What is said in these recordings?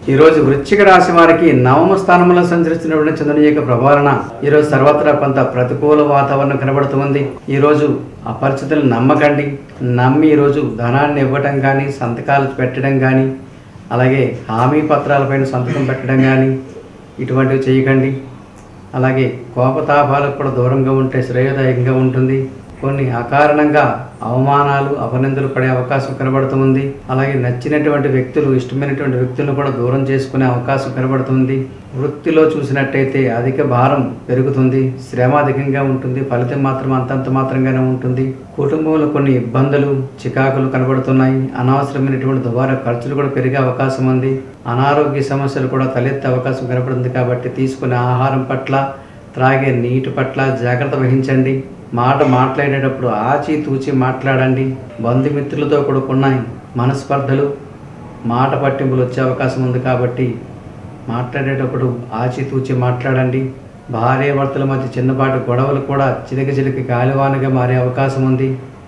ఈరోజు వృశ్చిక రాశి వారికి నవమ స్థానంలో సంచరిస్తున్నటువంటి చంద్రుని యొక్క ప్రభావన ఈరోజు సర్వత్రా కొంత ప్రతికూల వాతావరణం కనబడుతుంది ఈరోజు ఆ పరిస్థితులు నమ్మకండి నమ్మి ఈరోజు ధనాన్ని ఇవ్వటం కానీ సంతకాలు పెట్టడం కానీ అలాగే హామీ పత్రాలపైన సంతకం పెట్టడం కానీ ఇటువంటివి చేయకండి అలాగే కోపతాపాలకు కూడా దూరంగా ఉంటే శ్రేయోదాయకంగా ఉంటుంది కొన్ని అకారణంగా అవమానాలు అపనిందలు పడే అవకాశం కనబడుతుంది అలాగే నచ్చినటువంటి వ్యక్తులు ఇష్టమైనటువంటి వ్యక్తులను కూడా దూరం చేసుకునే అవకాశం కనబడుతుంది వృత్తిలో చూసినట్టయితే అధిక భారం పెరుగుతుంది శ్రమ అధికంగా ఉంటుంది ఫలితం మాత్రం అంతంత మాత్రంగానే ఉంటుంది కుటుంబంలో కొన్ని ఇబ్బందులు చికాకులు కనబడుతున్నాయి అనవసరమైనటువంటి దుబారా ఖర్చులు కూడా పెరిగే అవకాశం ఉంది అనారోగ్య సమస్యలు కూడా తలెత్తే అవకాశం కనబడుతుంది కాబట్టి తీసుకునే ఆహారం పట్ల త్రాగే నీటి పట్ల జాగ్రత్త వహించండి మాట మాట్లాడేటప్పుడు ఆచి తూచి మాట్లాడండి బంధుమిత్రులతో కూడుకున్న మనస్పర్ధలు మాట పట్టింపులు వచ్చే అవకాశం ఉంది కాబట్టి మాట్లాడేటప్పుడు ఆచితూచి మాట్లాడండి భార్య భర్తల మధ్య చిన్నపాటి గొడవలు కూడా చిలిక చిలికి గాలివానగా మారే అవకాశం ఉంది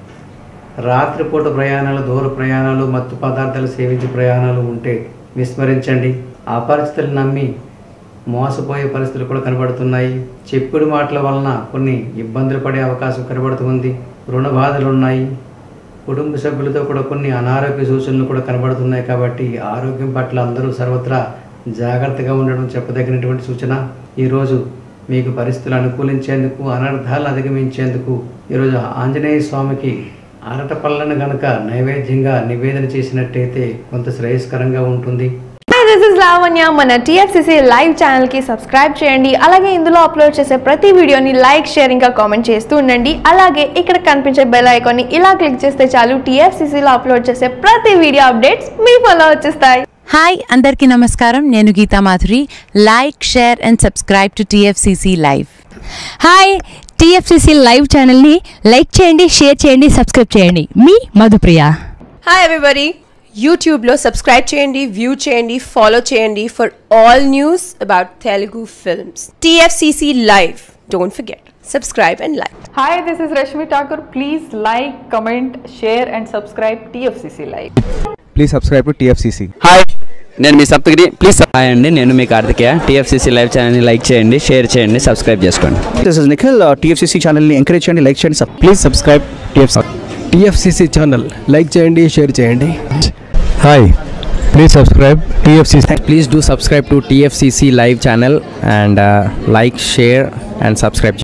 రాత్రిపూట ప్రయాణాలు దూర ప్రయాణాలు మత్తు పదార్థాలు సేవించే ప్రయాణాలు ఉంటే విస్మరించండి ఆ పరిస్థితులు నమ్మి మోసపోయే పరిస్థితులు కూడా కనబడుతున్నాయి చెప్పుడు మాటల వలన కొన్ని ఇబ్బందులు పడే అవకాశం కనబడుతుంది రుణ బాధలు ఉన్నాయి కుటుంబ సభ్యులతో కూడా కొన్ని అనారోగ్య సూచనలు కూడా కనబడుతున్నాయి కాబట్టి ఆరోగ్యం పట్ల అందరూ సర్వత్రా జాగ్రత్తగా ఉండడం చెప్పదగినటువంటి సూచన ఈరోజు మీకు పరిస్థితులు అనుకూలించేందుకు అనర్థాలను అధిగమించేందుకు ఈరోజు ఆంజనేయ స్వామికి అరట పళ్ళను గనక నైవేద్యంగా నివేదన చేసినట్టయితే కొంత శ్రేయస్కరంగా ఉంటుంది హాయ్ దిస్ ఇస్ లావణ్య మన టీఎఫ్సిసి లైవ్ ఛానల్కి సబ్స్క్రైబ్ చేయండి అలాగే ఇందులో అప్లోడ్ చేసే ప్రతి వీడియోని లైక్ షేర్ ఇంకా కామెంట్ చేస్తూ ఉండండి అలాగే ఇక్కడ కనిపించే బెల్ ఐకాన్ని ఇలా క్లిక్ చేస్తే చాలు టీఎఫ్సిసిలో అప్లోడ్ చేసే ప్రతి వీడియో అప్డేట్స్ మీ ఫోన్లో వచ్చేస్తాయి హాయ్ అందరికీ నమస్కారం నేను Geetha Madhuri like share and subscribe to TFCC live hi TFCC live ఛానల్ని లైక్ చేయండి షేర్ చేయండి సబ్స్క్రైబ్ చేయండి మీ మధుప్రియ హాయ్ ఎవ్రీబడి యూట్యూబ్లో సబ్స్క్రైబ్ చేయండి వ్యూ చేయండి ఫాలో చేయండి for all news about Telugu films TFCC live don't forget subscribe and like Hi, this is Rashmi Thakur. Please like, comment, share, and subscribe TFCC Live. Please subscribe to TFCC hi నేను మీ Saptagiri please hi అండి నేను మీ Karthikeya TFCC live ఛానల్ని like చేయండి share చేయండి subscribe చేసుకోండి this is Nikhil TFCC ఛానల్ని ఎంకరేజ్ చేయండి లైక్ చేయండి please subscribe TFC TFCC channel like చేయండి షేర్ చేయండి hi please subscribe TFCC please do subscribe to TFCC live channel and like share and subscribe